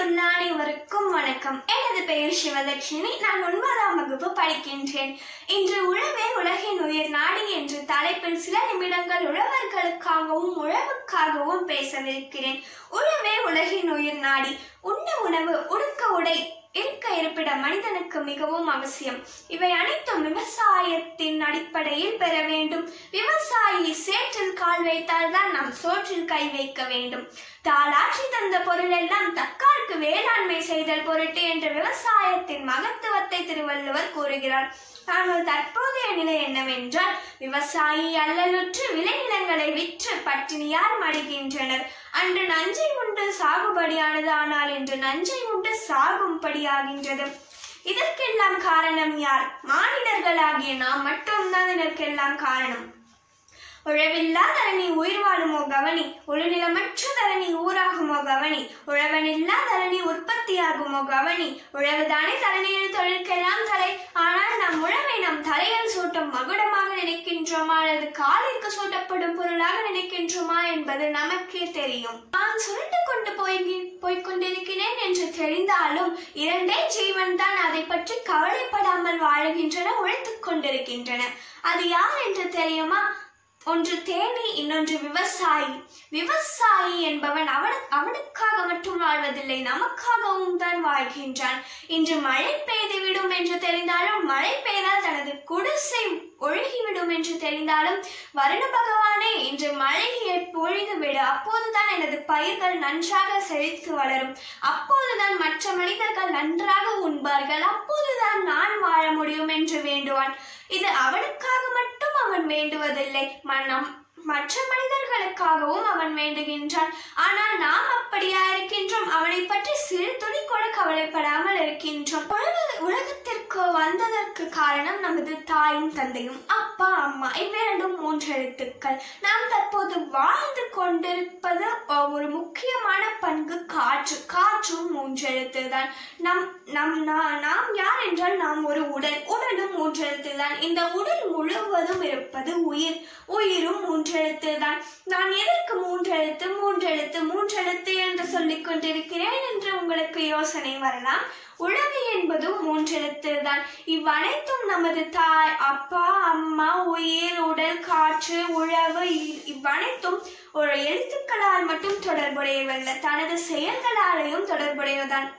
உள்ள அனைவருக்கும் வணக்கம் எனது பெயர் சிவலட்சுமி நான் ஒன்பதாம் வகுப்பு படிக்கின்றேன் இன்று உழவே உலகின் உயிர் நாடி என்ற தலைப்பில் சில நிமிடங்கள் உழவர்களுக்காகவும் உழவுக்காகவும் பேசவிருக்கிறேன் உழவே உலகின் உயிர் நாடி உண்ண உணவு உடுக்க உடை இருக்க இருப்பிடம் மனிதனுக்கு மிகவும் அவசியம் இவை அனைத்தும் விவசாயத்தின் அடிப்படையில் பெற வேண்டும் விவசாயி சேற்றில் கால் வைத்தால் தான் நாம் சோற்றில் கை வைக்க வேண்டும் தாளாற்றி தந்த பொருள் எல்லாம் தக்கார்க்கு வேளாண்மை செய்தல் பொருட்டு என்ற விவசாயத்தின் மகத்துவத்தை திருவள்ளுவர் கூறுகிறார் ஆனால் தற்போதைய நிலை என்னவென்றால் விவசாயி அல்லலுற்று விளைநிலங்களை விற்று பட்டினியார் மடிகின்றனர் அன்று நஞ்சை உண்டு சாகுபடியானது ஆனால் இன்று நஞ்சை உண்டு சாகும்படியாகின்றது இதற்கெல்லாம் காரணம் யார் மானிடர்களாகிய நாம் மட்டும்தான் இதற்கெல்லாம் காரணம் உழவில்லா தரணி உயிர் வாழுமோ கவனி உழுநிலமற்ற தரணி ஊராகுமோ கவனி உழவனில்லா தரணி உற்பத்தியாகுமோ கவனி உழவுதானே தரணியில் தொழிற்கெல்லாம் தலை ஆனால் நம் உழவை நம் தலையில் சூட்டும் மகுடமாக நினைக்கின்றோமா அல்லது காலிற்கு சூட்டப்படும் பொருளாக நினைக்கின்றோமா என்பது நமக்கே தெரியும் நான் சுருட்டு கொண்டு போய் போய்கொண்டிருக்கிறேன் என்று தெரிந்தாலும் இரண்டே ஜீவன் தான் அதை பற்றி கவலைப்படாமல் வாழுகின்றன உழைத்துக் கொண்டிருக்கின்றன அது யார் என்று தெரியுமா ஒன்று தேனி இன்னொன்று விவசாயி விவசாயி என்பவன் அவன அவனுக்காக மட்டும் வாழ்வதில்லை நமக்காகவும் தான் வாழ்கின்றான் இன்று மழை பெய்துவிடும் என்று தெரிந்தாலும் மழை பெய்தால் தனது குடிசை ஒழுகிவிடும் என்று தெரிந்தாலும் வருண பகவானே இன்று மழையை பொழிது விடு அப்போதுதான் எனது பயிர்கள் நன்றாக செழித்து வளரும் அப்போதுதான் மற்ற மனிதர்கள் நன்றாக உண்பார்கள் அப்போதுதான் நான் வாழ முடியும் என்று வேண்டுவான் இது அவனுக்காக மட்டும் அவன் வேண்டுவதில்லை மனம் மற்ற மனிதர்களுக்காகவும் அவன் வேண்டுகின்றான் ஆனால் நாம் அப்படியா இருக்கின்றோம் அவனை பற்றி சிறு துணி கூட கவலைப்படாமல் இருக்கின்றோம் உலக உலகத்திற்கு வந்ததற்கு காரணம் நமது தாயும் தந்தையும் அப்பா அம்மா இவ்விரண்டும் மூன்று எழுத்துக்கள் நாம் தற்போது வாழ்ந்து கொண்டிருப்பது ஒரு முக்கியமான பண்பு காற்று காற்றும் மூன்று எழுத்து தான் நம் நம் நாம் யார் என்றால் நாம் ஒரு உடல் உடலும் மூன்று எழுத்து தான் இந்த உடல் முழுவதும் இருப்பது உயிர் உயிரும் மூன்றெழுத்து தான் நான் எதற்கு மூன்றெழுத்து மூன்றெழுத்து மூன்றெழுத்து என்று சொல்லிக் கொண்டிருக்கிறேன் என்று உங்களுக்கு யோசனை வரலாம் உழவு என்பதும் மூன்றெழுத்து தான் இவ்வனைத்தும் நமது தாய் அப்பா அம்மா உயிர் உடல் காற்று உழவு இவ்வனைத்தும் ஒரு எழுத்துக்களால் மட்டும் தொடர்புடையவல்ல தனது செயல்களாலேயும் தொடர்புடையதான்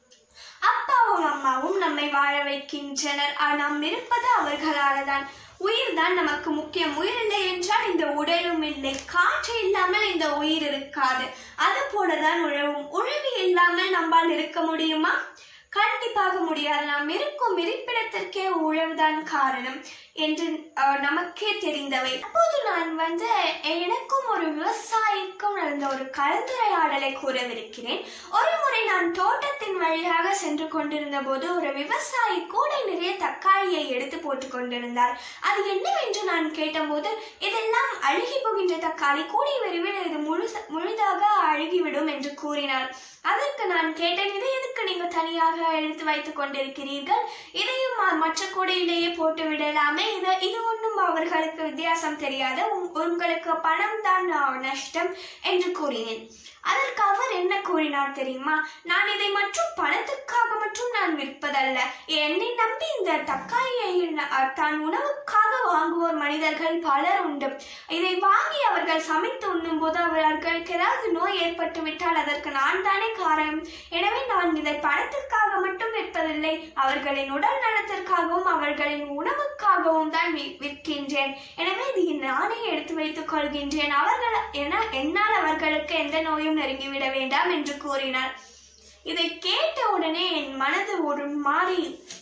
அப்பாவும் அம்மாவும் நம்மை வாழ வைக்கின்றனர் நாம் இருப்பது அவர்களால தான் உயிர் தான் நமக்கு முக்கியம் உயிர் இல்லை என்றால் இந்த உடலும் இல்லை காற்று இல்லாமல் இந்த உயிர் இருக்காது அது போலதான் உழவும் உழவு இல்லாமல் நம்மால் இருக்க முடியுமா கண்டிப்பாக முடியாது நாம் இருக்கும் இருப்பிடத்திற்கே உழவுதான் காரணம் என்று நமக்கே தெரிந்தவை அப்போது நான் வந்து எனக்கும் ஒரு விவசாயிக்கும் நடந்த ஒரு கலந்துரையாடலை கூறவிருக்கிறேன் ஒரு முறை நான் தோட்டத்தின் வழியாக சென்று கொண்டிருந்த போது ஒரு விவசாயி கூடை நிறைய தக்காளியை எடுத்து போட்டு கொண்டிருந்தார் அது என்னவென்று நான் கேட்டபோது இதெல்லாம் அழுகி போகின்ற தக்காளி கூடிய விரைவில் இது முழு முழுதாக அழுகிவிடும் என்று கூறினார் அதற்கு நான் கேட்டேன் இதை எதுக்கு நீங்க தனியாக எடுத்து வைத்துக் கொண்டிருக்கிறீர்கள் இதையும் மற்ற கூடையிலேயே போட்டு விடலாமே இது இது ஒன்றும் அவர்களுக்கு வித்தியாசம் தெரியாது உங்களுக்கு பணம் தான் நஷ்டம் என்று கூறினேன் அதற்கு அவர் என்ன கூறினார் தெரியுமா நான் இதை மற்றும் பணத்துக்காக மட்டும் நான் விற்பதல்ல என்னை நம்பி இந்த தக்காளியை தான் உணவுக்காக வாங்குவோர் மனிதர்கள் பலர் உண்டு இதை வாங்கி அவர்கள் சமைத்து உண்ணும் போது அவர்களுக்கு ஏதாவது நோய் ஏற்பட்டு விட்டால் அதற்கு நான் தானே காரணம் எனவே நான் இதை பணத்திற்காக மட்டும் விற்பதில்லை அவர்களின் உடல் நலத்திற்காகவும் அவர்களின் உணவுக்காகவும் தான் விற்கின்றேன் எனவே இதை நானே எடுத்து வைத்துக் கொள்கின்றேன் அவர்கள் என என்னால் அவர்களுக்கு எந்த நோயும் நெருங்கிவிட வேண்டாம் என்று கூறினார் இதை கேட்ட உடனே என் மனது ஒரு மாறி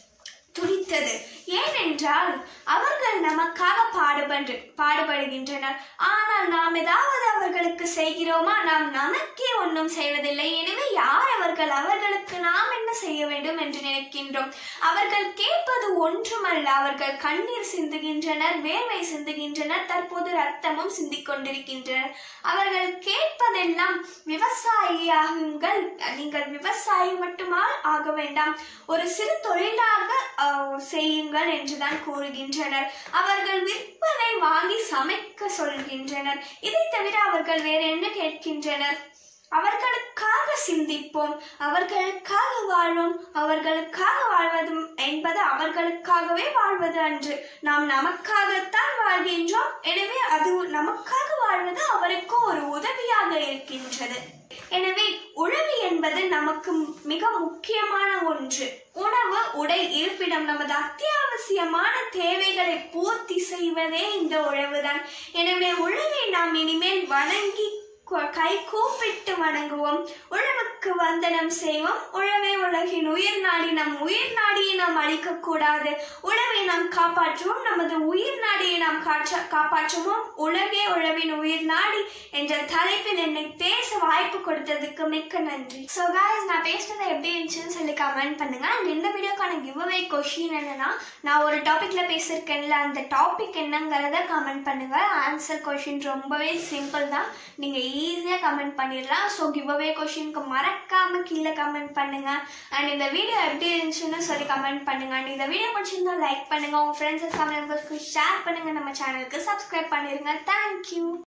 துடித்தது ஏனென்றால் அவர்கள் நமக்காக பாடுபன்று பாடுபடுகின்றனர் ஆனால் நாம் ஏதாவது அவர்களுக்கு செய்கிறோமா நாம் நமக்கே ஒன்றும் செய்வதில்லை எனவே யார் அவர்கள் அவர்களுக்கு நாம் என்ன செய்ய வேண்டும் என்று நினைக்கின்றோம் அவர்கள் கேட்பது ஒன்றுமல்ல அவர்கள் கண்ணீர் சிந்துகின்றனர் வேர்வை சிந்துகின்றனர் தற்போது ரத்தமும் சிந்திக் கொண்டிருக்கின்றனர் அவர்கள் கேட்பதெல்லாம் விவசாயியாகுங்கள் நீங்கள் விவசாயி மட்டுமா ஆக வேண்டாம் ஒரு சிறு தொழிலாக செய்யுங்கள் என்றுதான் கூறுகின்றனர் அவர்கள் விற்பனை வாங்கி சமைக்க சொல்கின்றனர் இதை தவிர அவர்கள் வேற என்ன கேட்கின்றனர் அவர்களுக்காக சிந்திப்போம் அவர்களுக்காக வாழ்வோம் அவர்களுக்காக வாழ்வது என்பது அவர்களுக்காகவே வாழ்வது அன்று நாம் நமக்காகத்தான் வாழ்கின்றோம் எனவே அது நமக்காக வாழ்வது அவருக்கு ஒரு உதவியாக இருக்கின்றது எனவே உழவு என்பது நமக்கு மிக முக்கியமான ஒன்று உணவு உடை இருப்பிடம் நமது அத்தியாவசியமான தேவைகளை பூர்த்தி செய்வதே இந்த உழவுதான் எனவே உழவை நாம் இனிமேல் வணங்கி கு- கை கூப்பிட்டு வணங்குவோம் உழவுக்கு வந்தனம் செய்வோம் உழவே உலகின் உயிர் நாடி நம் உயிர் நாடியை நாம் அழிக்க கூடாது உழவை நாம் காப்பாற்றுவோம் நமது உயிர் நாடியை நாம் காற்ற காப்பாற்றுவோம் உலகே உழவின் உயிர் நாடி என்ற தலைப்பில் என்னை பேச வாய்ப்பு கொடுத்ததுக்கு மிக்க நன்றி ஸோ guys நான் பேசுனது எப்படி இருந்துச்சுன்னு சொல்லி கமெண்ட் பண்ணுங்க அண்ட் இந்த வீடியோக்கான கிவ் அவே கொஷின் என்னன்னா நான் ஒரு டாபிக்ல பேசியிருக்கேன்ல அந்த டாபிக் என்னங்கிறத கமெண்ட் பண்ணுங்க ஆன்சர் கொஷின் ரொம்பவே சிம்பிள் தான் நீங்க ஈஸியா கமெண்ட் பண்ணிடலாம் ஸோ கிவ் அவே கொஷினுக்கு மறக்காம கீழே கமெண்ட் பண்ணுங்க அண்ட் இந்த வீடியோ எப்படி இருந்துச்சுன்னு சொல்லி கமெண்ட் பண்ணுங்க அண்ட் இந்த வீடியோ பிடிச்சிருந்தா லைக் பண்ணுங்க உங்க ஃப்ரெண்ட்ஸ் ஃபேமிலி மெம்பர்ஸ்க்கு ஷேர் பண்ணுங்க நம்ம சேனலுக்கு சப்ஸ்கிரைப் பண்ணிருங்க தேங்க்யூ